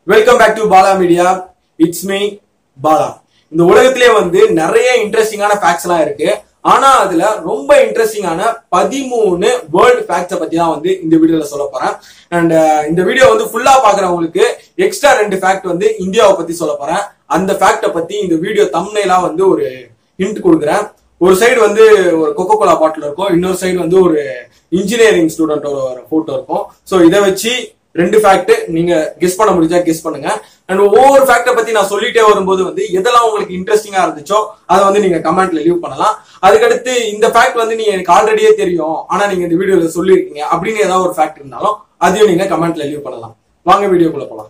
welcome back to Bala media it's me Bala இந்த உலகத்திலே வந்து நிறைய இன்ட்ரெஸ்டிங்கான ஃபேக்ட்ஸ் எல்லாம் இருக்கு ஆனா அதுல ரொம்ப இன்ட்ரெஸ்டிங்கான பதிமூணு வேர்ல்டு ஃபேக்ட்ஸை பத்தி தான் வந்து இந்த வீடியோல சொல்ல போறேன் அண்ட் இந்த வீடியோ வந்து ஃபுல்லா பாக்குறவங்களுக்கு எக்ஸ்ட்ரா ரெண்டு ஃபேக்ட் வந்து இந்தியாவை பத்தி சொல்ல போறேன் அந்த ஃபேக்டை பத்தி இந்த வீடியோ தம்னைலா வந்து ஒரு ஹிண்ட் கொடுக்குறேன் ஒரு சைடு வந்து ஒரு கொக்கோ கோலா பாட்டில் இருக்கும் இன்னொரு சைடு வந்து ஒரு இன்ஜினியரிங் ஸ்டூடெண்டோட ஒரு போட்டோ இருக்கும் ஸோ இதை வச்சு ரெண்டு ஃபேக்ட் நீங்க கெஸ் பண்ண முடிஞ்சா கெஸ் பண்ணுங்க அண்ட் ஒவ்வொரு ஃபேக்டை பத்தி நான் சொல்லிட்டே வரும்போது வந்து எதெல்லாம் உங்களுக்கு இன்ட்ரெஸ்டிங்கா இருந்துச்சோ அதை வந்து நீங்க கமெண்ட்ல லீவ் பண்ணலாம் அதுக்கடுத்து இந்த ஃபேக்ட் வந்து நீங்க எனக்கு ஆல்ரெடியே தெரியும் ஆனா நீங்க இந்த வீடியோல சொல்லியிருக்கீங்க அப்படின்னு ஏதாவது ஒரு ஃபேக்ட் இருந்தாலும் அதையும் நீங்க கமெண்ட்ல லீவ் பண்ணலாம் வாங்க வீடியோக்குள்ள போலாம்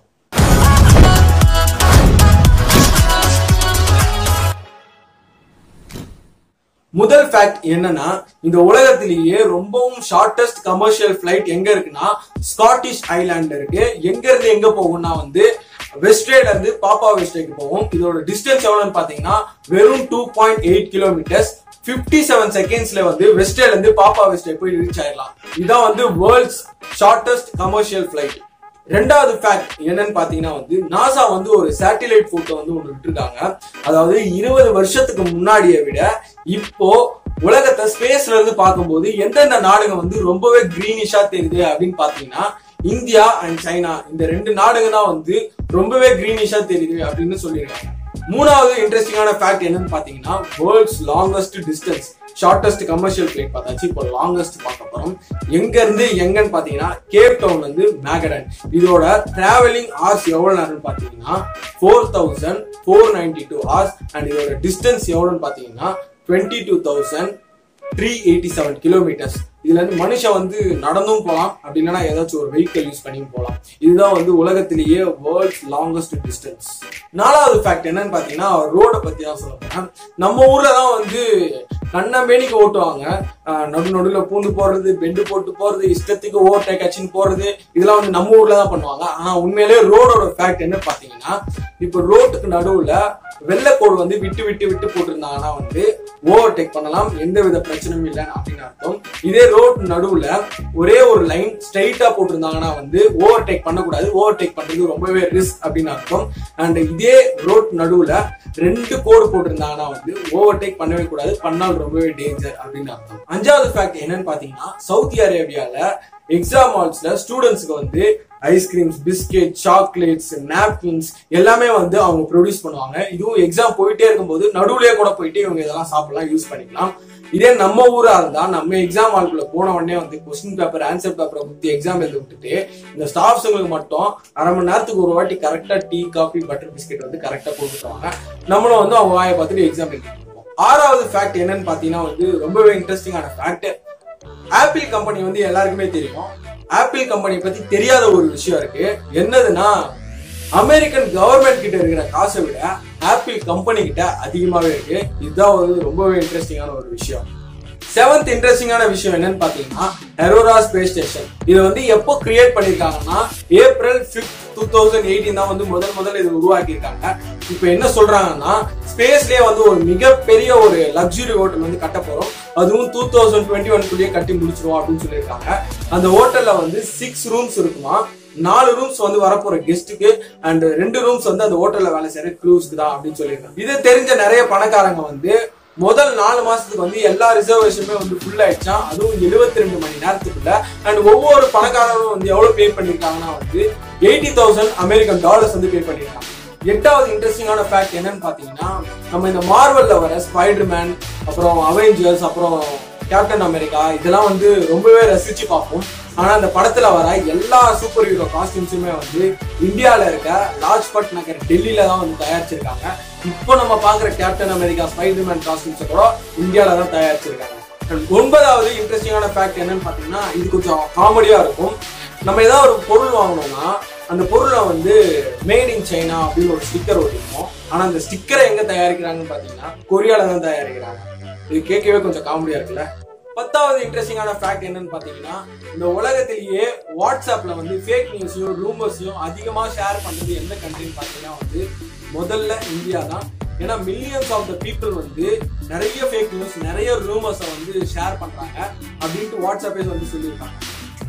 முதல் ஃபேக்ட் என்னன்னா இந்த உலகத்திலேயே ரொம்பவும் ஷார்டஸ்ட் கமர்ஷியல் ஃபிளைட் எங்க இருக்குன்னா ஸ்காட்டிஷ் ஐலாண்ட் இருக்கு எங்க இருந்து எங்க போகும்னா வந்து வெஸ்ட்ரேல இருந்து பாப்பா வெஸ்டேக்கு போகும் இதோட டிஸ்டன்ஸ் எவ்வளவுன்னு பாத்தீங்கன்னா வெறும் two point eight kilometres fifty seven செகண்ட்ஸ்ல வந்து வெஸ்டேல இருந்து பாப்பா வெஸ்டே போய் ரீச் ஆயிடலாம் இதான் வந்து வேர்ல்ட்ஸ் ஷார்டஸ்ட் கமர்ஷியல் ஃபிளைட் ரெண்டாவது ஃபேக்ட் என்னன்னு பாத்தீங்கன்னா வந்து நாசா வந்து ஒரு சேட்டிலைட் போட்டோ வந்து ஒன்று விட்டுருக்காங்க அதாவது இருபது வருஷத்துக்கு முன்னாடியை விட இப்போ உலகத்தை ஸ்பேஸ்ல இருந்து பார்க்கும்போது எந்தெந்த நாடுங்க வந்து ரொம்பவே கிரீனிஷா தெரியுது அப்படின்னு பாத்தீங்கன்னா இந்தியா அண்ட் சைனா இந்த ரெண்டு நாடுங்க தான் வந்து ரொம்பவே கிரீனிஷா தெரியுது அப்படின்னு சொல்லியிருக்காங்க மூணாவது இன்ட்ரெஸ்டிங்கான ஃபேக்ட் என்னன்னு பாத்தீங்கன்னா world's longest distance shortest commercial flight பார்த்தாச்சு இப்போ லாங்கஸ்ட் பார்க்க போறோம் எங்க இருந்து எங்கன்னு பாத்தீங்கன்னா கேப் டவுன் வந்து மேகடன் இதோட டிராவலிங் ஹார்ஸ் எவ்வளவு நேரம்னு பாத்தீங்கன்னா four thousand four ninety two hours and இதோட டிஸ்டன்ஸ் எவ்வளோன்னு பாத்தீங்கன்னா twenty two thousand three eighty seven kilometres இதுல இருந்து மனுஷன் வந்து நடந்தும் போகலாம் அப்படி இல்லைன்னா ஏதாச்சும் ஒரு வெஹிக்கிள் யூஸ் பண்ணியும் போகலாம் இதுதான் வந்து உலகத்திலேயே வேர்ல்ட்ஸ் லாங்கஸ்ட் டிஸ்டன்ஸ் நாலாவது ஃபேக்ட் என்னன்னு பாத்தீங்கன்னா ரோடை பத்தி தான் சொல்ல போறேன் நம்ம ஊர்ல தான் வந்து கண்ணமேனிக்கு ஓட்டுவாங்க ஆஹ் நடு நடுவுல பூந்து போறது பெண்டு போட்டு போறது இஷ்டத்துக்கு ஓவர் டேக் அச்சின்னு போறது இதெல்லாம் வந்து நம்ம ஊர்ல தான் பண்ணுவாங்க ஆனா உண்மையிலேயே ரோடோட ஃபேக்ட் என்ன பாத்தீங்கன்னா இப்போ ரோட்டுக்கு நடுவுல வெள்ளைக்கோடு வந்து விட்டு விட்டு விட்டு போட்டிருந்தாங்கன்னா வந்து ஓவர் டேக் பண்ணலாம் எந்த வித பிரச்சனையும் இல்லை அப்படின்னு அர்த்தம் இதே ரோட் நடுவுல ஒரே ஒரு லைன் ஸ்ட்ரைட்டா போட்டிருந்தாங்கன்னா வந்து ஓவர் டேக் பண்ணக்கூடாது ஓவர் டேக் பண்றது ரொம்பவே ரிஸ்க் அப்படின்னு அர்த்தம் அண்ட் இதே ரோட் நடுவுல ரெண்டு கோடு போட்டிருந்தாங்கன்னா வந்து ஓவர் டேக் பண்ணவே கூடாது பண்ணால் ரொம்பவே டேஞ்சர் அப்படின்னு அர்த்தம் அஞ்சாவது ஃபேக்ட் என்னன்னு பாத்தீங்கன்னா சவுதி அரேபியால எக்ஸாம் ஹால்ஸ்ல ஸ்டூடெண்ட்ஸ்க்கு வந்து ஐஸ்கிரீம்ஸ் பிஸ்கெட் சாக்லேட்ஸ் நாப்கின்ஸ் எல்லாமே வந்து அவங்க ப்ரொடியூஸ் பண்ணுவாங்க இதுவும் எக்ஸாம் போயிட்டே இருக்கும்போது நடுவுலயே கூட போயிட்டு இவங்க இதெல்லாம் சாப்பிடலாம் யூஸ் பண்ணிக்கலாம் இதே நம்ம ஊரா இருந்தா நம்ம எக்ஸாம் ஹால்குள்ள போன உடனே வந்து கொஸ்டின் பேப்பர் ஆன்சர் பேப்பரை குத்தி எக்ஸாம் எழுதி விட்டுட்டு இந்த ஸ்டாஃப்ஸுங்களுக்கு மட்டும் அரை மணி நேரத்துக்கு ஒரு வாட்டி கரெக்டா டீ காஃபி பட்டர் பிஸ்கெட் வந்து கரெக்டா கொடுத்துருவாங்க நம்மளும் வந்து அவங்க வாயை பார்த்துட்டு எக்ஸாம் எழுதிட்டு இருப்போம் ஆறாவது ஃபேக்ட் என்னன்னு பாத்தீங்கன்னா வந்து ரொம்பவே இன்ட்ரெஸ்டிங்கான ஃபேக்ட் ஆப்பிள் கம்பெனி வந்து எல்லாருக்குமே தெரியும் ஆப்பிள் கம்பெனி பத்தி தெரியாத ஒரு விஷயம் இருக்கு என்னதுன்னா அமெரிக்கன் கவர்மெண்ட் கிட்ட இருக்கிற காசை விட ஆப்பிள் கம்பெனி கிட்ட அதிகமாவே இருக்கு இதுதான் ஒரு ரொம்பவே இன்ட்ரெஸ்டிங்கான ஒரு விஷயம் செவன்த் இன்ட்ரெஸ்டிங்கான விஷயம் என்னன்னு பாத்தீங்கன்னா ஹெரோரா ஸ்பேஸ் ஸ்டேஷன் இது வந்து எப்போ கிரியேட் பண்ணிருக்காங்கன்னா April fifth two thousand eighteen தான் வந்து முதல் முதல்ல இது உருவாக்கி இருக்காங்க இப்போ என்ன சொல்றாங்கன்னா ஸ்பேஸ்லயே வந்து ஒரு மிகப்பெரிய ஒரு லக்ஸுரி ஹோட்டல் வந்து கட்ட போறோம் அதுவும் டூ தௌசண்ட் டுவெண்ட்டி ஒன்குள்ளேயே கட்டி முடிச்சிருவோம் அப்படின்னு சொல்லியிருக்காங்க அந்த ஹோட்டல்ல வந்து சிக்ஸ் ரூம்ஸ் இருக்குமா நாலு ரூம்ஸ் வந்து வரப்போற கெஸ்ட்டுக்கு அண்ட் ரெண்டு ரூம்ஸ் வந்து அந்த ஹோட்டல்ல வேலை செய்யற க்ரூஸ்க்கு தான் அப்படின்னு சொல்லியிருக்காங்க இது தெரிஞ்ச நிறைய பணக்காரங்க வந்து முதல் நாலு மாசத்துக்கு வந்து எல்லா ரிசர்வேஷனுமே வந்து ஃபுல் ஆயிடுச்சான் அதுவும் எழுபத்தி ரெண்டு மணி நேரத்துக்குள்ள அண்ட் ஒவ்வொரு பணக்காரரும் வந்து எவ்வளவு பே பண்ணிருக்காங்கன்னா வந்து எயிட்டி தௌசண்ட் அமெரிக்கன் டாலர்ஸ் வந்து பே பண்ணிருக்காங்க எட்டாவது இன்ட்ரெஸ்டிங்கான ஃபேக்ட் என்னன்னு பாத்தீங்கன்னா நம்ம இந்த மார்வல்ல வர ஸ்பைடர்மேன் அப்புறம் அவெஞ்சர்ஸ் அப்புறம் கேப்டன் அமெரிக்கா இதெல்லாம் வந்து ரொம்பவே ரசிச்சு பார்ப்போம் ஆனா அந்த படத்துல வர எல்லா சூப்பர் ஹீரோ காஸ்டியூம்ஸுமே வந்து இந்தியால இருக்க லாஜ்பட் நகர் டெல்லியில தான் வந்து தயாரிச்சிருக்காங்க இப்போ நம்ம பாக்குற கேப்டன் அமெரிக்கா ஸ்பைடர்மேன் காஸ்டியூம்ஸை கூட இந்தியால தான் தயாரிச்சிருக்காங்க And ஒன்பதாவது இன்ட்ரெஸ்டிங்கான ஃபேக்ட் என்னன்னு பாத்தீங்கன்னா இது கொஞ்சம் காமெடியா இருக்கும் நம்ம ஏதாவது ஒரு பொருள் வாங்கணும்னா அந்த பொருளை வந்து மேட் இன் சைனா அப்படின்னு ஒரு ஸ்டிக்கர் ஒட்டிருப்போம் ஆனா அந்த ஸ்டிக்கரை எங்க தயாரிக்கிறாங்கன்னு பாத்தீங்கன்னா கொரியால தான் தயாரிக்கிறாங்க இது கேட்கவே கொஞ்சம் காமெடியா இருக்குல்ல பத்தாவது இன்ட்ரெஸ்டிங்கான ஃபேக்ட் என்னன்னு பாத்தீங்கன்னா இந்த உலகத்திலேயே வாட்ஸ்அப்ல வந்து ஃபேக் நியூஸையும் ரூமர்ஸையும் அதிகமா ஷேர் பண்றது எந்த கண்ட்ரின்னு பாத்தீங்கன்னா வந்து முதல்ல இந்தியா தான் ஏன்னா மில்லியன்ஸ் ஆஃப் த பீப்புள் வந்து நிறைய ஃபேக் நியூஸ் நிறைய ரூமர்ஸை வந்து ஷேர் பண்றாங்க அப்படின்ட்டு வாட்ஸ்அப்பே வந்து சொல்லியிருக்காங்க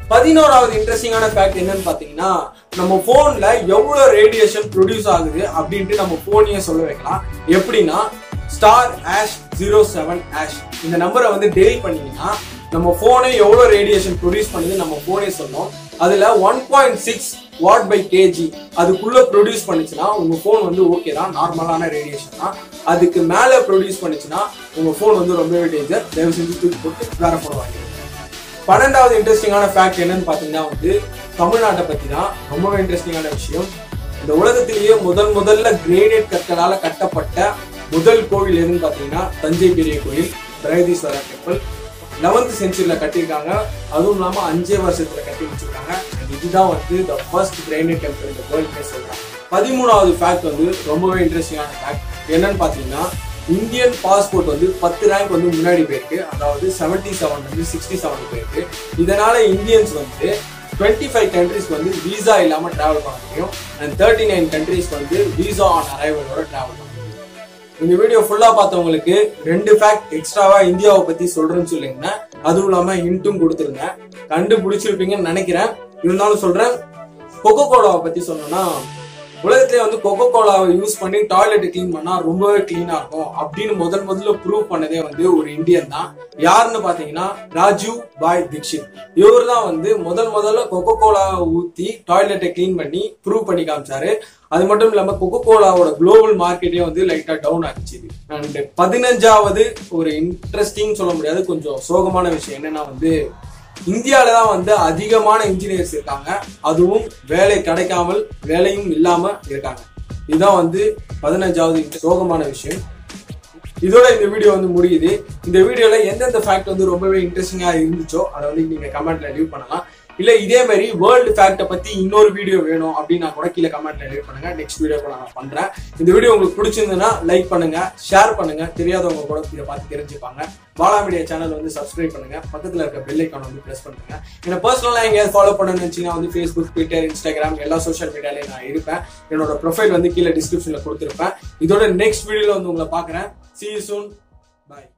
பதினோராவது இன்ட்ரெஸ்டிங்கான ஃபேக்ட் என்னன்னு பாத்தீங்கன்னா நம்ம போன்ல எவ்வளவு ரேடியேஷன் ப்ரொடியூஸ் ஆகுது அப்படின்ட்டு நம்ம போனையே சொல்ல வைக்கலாம் எப்படின்னா star hash zero seven hash இந்த நம்பரை வந்து டெய்ல் பண்ணீங்கன்னா நம்ம போனே எவ்வளவு ரேடியேஷன் ப்ரொடியூஸ் பண்ணுது நம்ம போனே சொன்னோம் அதுல one point six watt by KG அதுக்குள்ள ப்ரொடியூஸ் பண்ணுச்சுன்னா உங்க போன் வந்து ஓகே தான் நார்மலான ரேடியேஷன் தான் அதுக்கு மேல ப்ரொடியூஸ் பண்ணுச்சுன்னா உங்க போன் வந்து ரொம்பவே டேஞ்சர் தயவு செஞ்சு தூக்கி போட்டு வேற போன் வாங்கிடுங்க பன்னெண்டாவது இன்ட்ரெஸ்டிங்கான ஃபேக்ட் என்னன்னு பாத்தீங்கன்னா வந்து தமிழ்நாட்டை பத்தி தான் ரொம்பவே இன்ட்ரெஸ்டிங்கான விஷயம் இந்த உலகத்திலேயே முதல் முதல்ல கிரேனைட் கற்களால கட்டப்பட்ட முதல் கோவில் எதுன்னு பாத்தீங்கன்னா தஞ்சை பெரிய கோயில் பிரகதீஸ்வரர் டெம்பிள் லெவன்த் செஞ்சுரியில கட்டியிருக்காங்க அதுவும் இல்லாம அஞ்சே வருஷத்துல கட்டி வச்சிருக்காங்க And இதுதான் வந்து த ஃபர்ஸ்ட் கிரைனைட் டெம்பிள் இந்த வேர்ல்ட்லே சொல்றாங்க பதிமூணாவது ஃபேக்ட் வந்து ரொம்பவே இன்ட்ரெஸ்டிங்கான ஃபேக்ட் என்னன்னு பாத்தீங்கன்னா இந்தியன் பாஸ்போர்ட் வந்து பத்து ரேங்க் வந்து முன்னாடி போயிருக்கு அதாவது செவன்டி செவன் வந்து சிக்ஸ்டி செவன் போயிருக்கு இதனால இந்தியன்ஸ் வந்து டுவெண்ட்டி ஃபைவ் கண்ட்ரிஸ் வந்து விசா இல்லாம டிராவல் பண்ண முடியும் அண்ட் தேர்ட்டி நைன் கண்ட்ரிஸ் வந்து விசா ஆன் அரைவலோட டிராவல் பண்ண முடியும் இந்த வீடியோ ஃபுல்லா பார்த்தவங்களுக்கு ரெண்டு ஃபேக்ட் எக்ஸ்ட்ராவா இந்தியாவை பத்தி சொல்றேன்னு சொல்லிருந்தேன் அதுவும் இல்லாம ஹிண்ட்டும் கொடுத்துருந்தேன் கண்டுபிடிச்சிருப்பீங்கன்னு நினைக்கிறேன் இருந்தாலும் சொல்றேன் கொக்கோ கோலாவை பத்தி சொன்னோம்னா உலகத்திலே வந்து கொக்கோ கோலாவை யூஸ் பண்ணி டாய்லெட் க்ளீன் பண்ணா ரொம்பவே கிளீனா இருக்கும் அப்படின்னு முதல் முதல்ல ப்ரூவ் பண்ணதே வந்து ஒரு இந்தியன் தான் யாருன்னு பாத்தீங்கன்னா ராஜீவ் பாய் தீக்ஷித் இவர் தான் வந்து முதல் முதல்ல கொக்கோ கோலாவை ஊத்தி டாய்லெட்டை க்ளீன் பண்ணி ப்ரூவ் பண்ணி காமிச்சாரு அது மட்டும் இல்லாம கொக்கோ கோலாவோட குளோபல் மார்க்கெட்டே வந்து லைட்டா டவுன் ஆச்சு அண்ட் பதினஞ்சாவது ஒரு இன்ட்ரெஸ்டிங் சொல்ல முடியாது கொஞ்சம் சோகமான விஷயம் என்னன்னா வந்து இந்தியால தான் வந்து அதிகமான இன்ஜினியர்ஸ் இருக்காங்க அதுவும் வேலை கிடைக்காமல் வேலையும் இல்லாம இருக்காங்க இதுதான் வந்து பதினஞ்சாவது சோகமான விஷயம் இதோட இந்த வீடியோ வந்து முடியுது இந்த வீடியோல எந்தெந்த ஃபேக்ட் வந்து ரொம்பவே இன்ட்ரெஸ்டிங்கா இருந்துச்சோ அதை வந்து நீங்க கமெண்ட்ல லீவ் பண்ணலாம் இல்ல இதே மாதிரி வேர்ல்டு ஃபேக்ட பத்தி இன்னொரு வீடியோ வேணும் அப்படின்னா கூட கீழே கமெண்ட்ல லீவ் பண்ணுங்க நெக்ஸ்ட் வீடியோ கூட நான் பண்றேன் இந்த வீடியோ உங்களுக்கு பிடிச்சிருந்ததுன்னா லைக் பண்ணுங்க ஷேர் பண்ணுங்க தெரியாதவங்க கூட இதை பார்த்து தெரிஞ்சுப்பாங்க பாலா மீடியா சேனல் வந்து சப்ஸ்கிரைப் பண்ணுங்க பக்கத்துல இருக்க பெல் ஐக்கான் வந்து பிரஸ் பண்ணுங்க என்ன பர்சனலா எங்கேயாவது ஃபாலோ பண்ணணும்னு நினைச்சீங்கன்னா வந்து ஃபேஸ்புக் ட்விட்டர் இன்ஸ்டாகிராம் எல்லா சோஷியல் மீடியாலையும் நான் இருப்பேன் என்னோட ப்ரொஃபைல் வந்து கீழே டிஸ்கிரிப்ஷன்ல கொடுத்துருப்பேன் இதோட நெக்ஸ்ட் வீடியோல வந்து உங்களை பாக்குறேன் see you soon bye